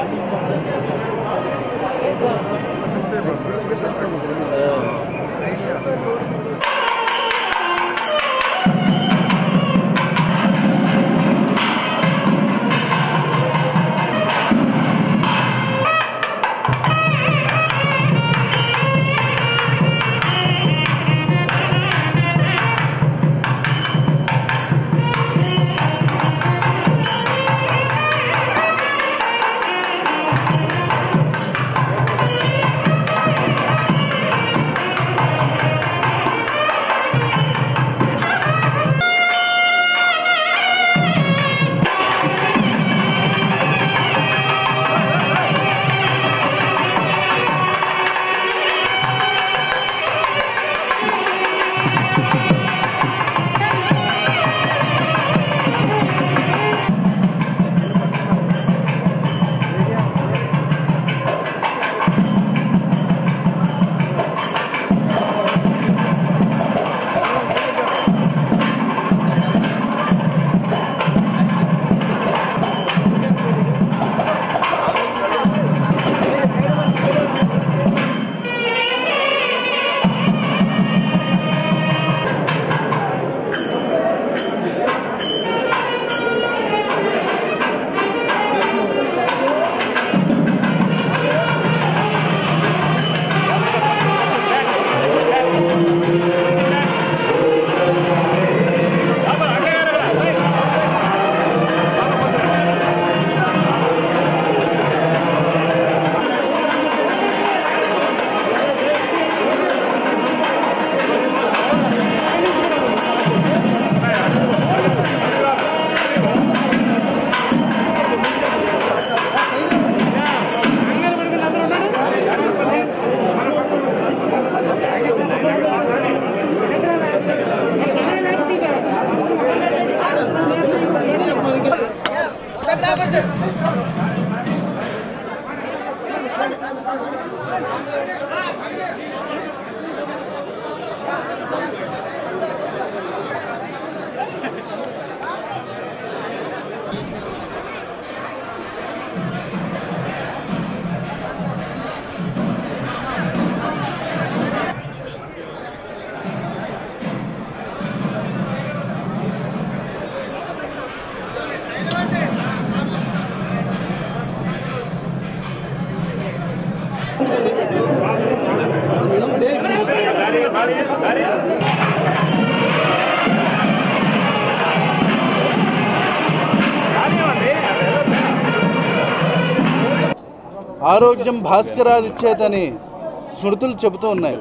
ఆరోగ్యం భాస్కరాదిచ్చేతని స్మృతులు చెబుతూ ఉన్నాయి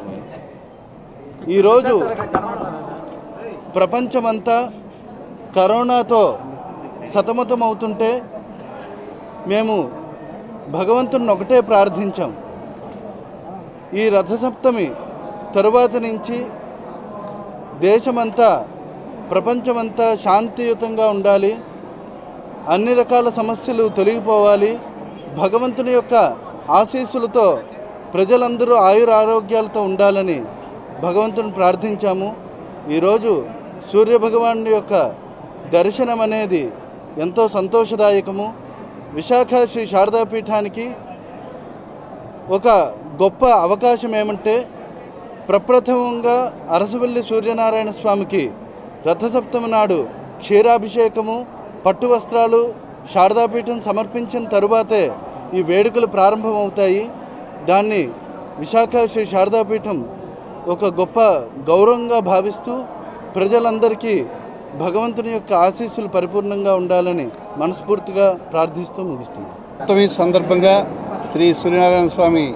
ఈరోజు ప్రపంచమంతా కరోనాతో సతమతమవుతుంటే మేము భగవంతుని ఒకటే ప్రార్థించాం ఈ రథసప్తమి తరువాత నుంచి దేశమంతా ప్రపంచమంతా శాంతియుతంగా ఉండాలి అన్ని రకాల సమస్యలు తొలగిపోవాలి భగవంతుని యొక్క ఆశీస్సులతో ప్రజలందరూ ఆయుర ఆరోగ్యాలతో ఉండాలని భగవంతుని ప్రార్థించాము ఈరోజు సూర్యభగవానుడి యొక్క దర్శనం అనేది ఎంతో సంతోషదాయకము విశాఖ శ్రీ శారదాపీఠానికి ఒక గొప్ప అవకాశం ఏమంటే ప్రప్రథమంగా అరసవల్లి సూర్యనారాయణ స్వామికి రథసప్తమి నాడు క్షీరాభిషేకము పట్టు వస్త్రాలు శారదాపీఠం సమర్పించిన తరువాతే ఈ వేడుకలు ప్రారంభమవుతాయి దాన్ని విశాఖ శ్రీ శారదాపీఠం ఒక గొప్ప గౌరవంగా భావిస్తూ ప్రజలందరికీ భగవంతుని యొక్క ఆశీస్సులు పరిపూర్ణంగా ఉండాలని మనస్ఫూర్తిగా ప్రార్థిస్తూ ముగిస్తున్నాను సప్తమి సందర్భంగా శ్రీ సూర్యనారాయణ స్వామి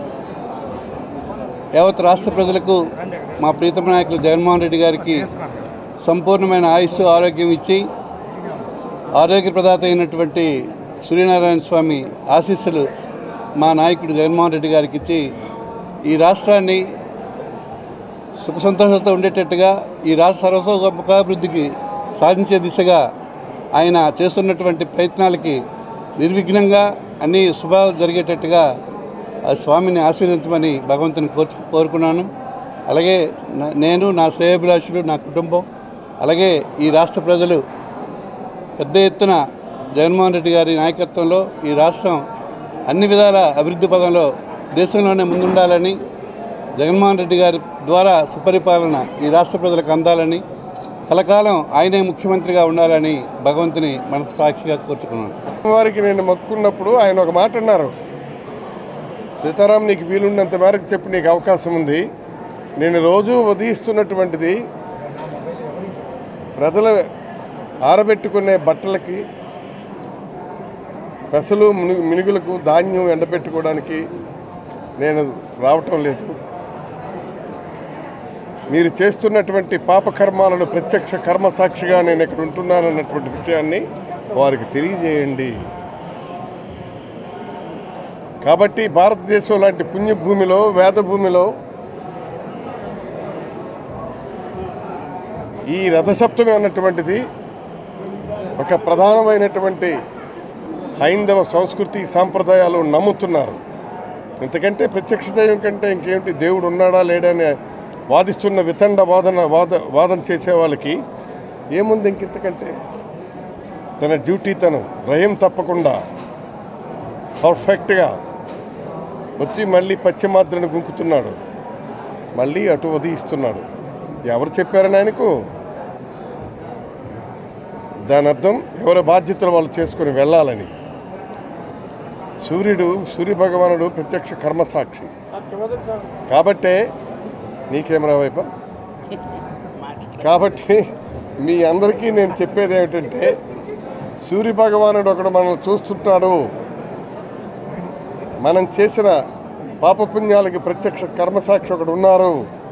యావత్ రాష్ట్ర ప్రజలకు మా ప్రీతమ నాయకులు జగన్మోహన్ రెడ్డి గారికి సంపూర్ణమైన ఆయుస్సు ఆరోగ్యం ఇచ్చి ఆరోగ్య ప్రదాత అయినటువంటి సూర్యనారాయణ స్వామి ఆశీస్సులు మా నాయకుడు జగన్మోహన్ రెడ్డి గారికి ఇచ్చి ఈ రాష్ట్రాన్ని సుఖ సంతోషాలతో ఉండేటట్టుగా ఈ రాష్ట్ర సర్వసోముఖాభివృద్ధికి సాధించే దిశగా ఆయన చేస్తున్నటువంటి ప్రయత్నాలకి నిర్విఘ్నంగా అన్ని శుభాలు జరిగేటట్టుగా ఆ స్వామిని ఆశీర్వదించమని భగవంతుని కోరు కోరుకున్నాను అలాగే నా- నేను నా శ్రేయోభిలాషులు నా కుటుంబం అలాగే ఈ రాష్ట్ర ప్రజలు పెద్ద ఎత్తున జగన్మోహన్ రెడ్డి గారి నాయకత్వంలో ఈ రాష్ట్రం అన్ని విధాల అభివృద్ధి పదంలో దేశంలోనే ముందుండాలని జగన్మోహన్ రెడ్డి గారి ద్వారా సుపరిపాలన ఈ రాష్ట్ర ప్రజలకు అందాలని కలకాలం ఆయనే ముఖ్యమంత్రిగా ఉండాలని భగవంతుని మనసు సాక్షిగా కోరుచుకున్నాను వారికి నేను మొక్కున్నప్పుడు ఆయన ఒక మాట అన్నారు సీతారాం నీకు వీలున్నంత మేరకు చెప్పు నీకు అవకాశం ఉంది నేను రోజు ఉదయిస్తున్నటువంటిది ప్రజల ఆరబెట్టుకునే బట్టలకి పెసలు ముని- మినుగులకు ధాన్యం ఎండబెట్టుకోవడానికి నేను రావటం లేదు మీరు చేస్తున్నటువంటి పాపకర్మాలను ప్రత్యక్ష కర్మసాక్షిగా నేను ఇక్కడ ఉంటున్నానన్నటువంటి విషయాన్ని వారికి తెలియజేయండి కాబట్టి భారతదేశం లాంటి పుణ్యభూమిలో వేదభూమిలో ఈ రథసప్తమి అన్నటువంటిది ఒక ప్రధానమైనటువంటి హైందవ సంస్కృతి సాంప్రదాయాలు నమ్ముతున్నారు ఇంతకంటే ప్రత్యక్ష దైవం కంటే ఇంకేమిటి దేవుడు ఉన్నాడా లేడా అని వాదిస్తున్న వితండ వాదన వాద వాదన చేసే వాళ్ళకి ఏముంది ఇంకింతకంటే తన డ్యూటీ తను భయం తప్పకుండా పర్ఫెక్ట్గా వచ్చి మళ్ళీ పశ్చిమాద్రను గుంకుతున్నాడు మళ్ళీ అటు ఉదయిస్తున్నాడు ఎవరు చెప్పారని ఆయనకు దాని అర్థం ఎవరి బాధ్యతలు వాళ్ళు చేసుకొని వెళ్ళాలని సూర్యుడు సూర్య భగవానుడు ప్రత్యక్ష కర్మసాక్షి కాబట్టే నీ కెమెరా వైపు కాబట్టి మీ అందరికీ నేను చెప్పేది ఏమిటంటే సూర్య భగవానుడు ఒకడు మనల్ని చూస్తుంటాడు మనం చేసిన పాపపుణ్యాలకి ప్రత్యక్ష కర్మసాక్షి ఒకడు ఉన్నారు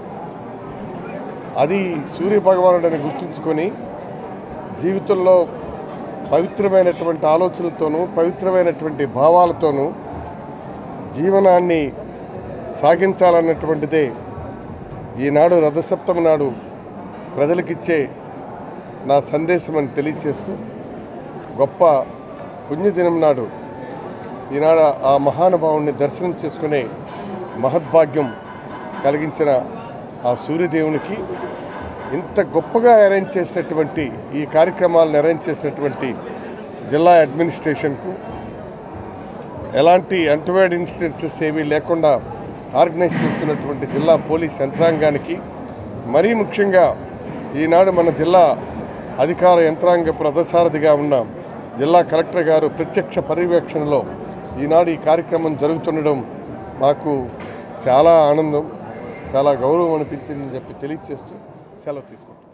అది సూర్య భగవానుడని గుర్తుంచుకొని జీవితంలో పవిత్రమైనటువంటి ఆలోచనలతోనూ పవిత్రమైనటువంటి భావాలతోనూ జీవనాన్ని సాగించాలన్నటువంటిదే ఈనాడు రథసప్తమి నాడు ప్రజలకిచ్చే నా సందేశం అని తెలియచేస్తూ గొప్ప పుణ్యదినం నాడు ఈనాడు ఆ మహానుభావుని దర్శనం చేసుకునే మహద్భాగ్యం కలిగించిన ఆ సూర్యదేవునికి ఇంత గొప్పగా అరేంజ్ చేసినటువంటి ఈ కార్యక్రమాలను అరేంజ్ చేసినటువంటి జిల్లా అడ్మినిస్ట్రేషన్కు ఎలాంటి అంటువర్డ్ ఇన్సిడెన్సెస్ ఏమీ లేకుండా ఆర్గనైజ్ చేస్తున్నటువంటి జిల్లా పోలీస్ యంత్రాంగానికి మరీ ముఖ్యంగా ఈనాడు మన జిల్లా అధికార యంత్రాంగ రథసారథిగా ఉన్న జిల్లా కలెక్టర్ గారు ప్రత్యక్ష పర్యవేక్షణలో ఈనాడు ఈ కార్యక్రమం జరుగుతుండడం మాకు చాలా ఆనందం చాలా గౌరవం అనిపించిందని చెప్పి తెలియజేస్తూ సెలవు తీసుకుంటాం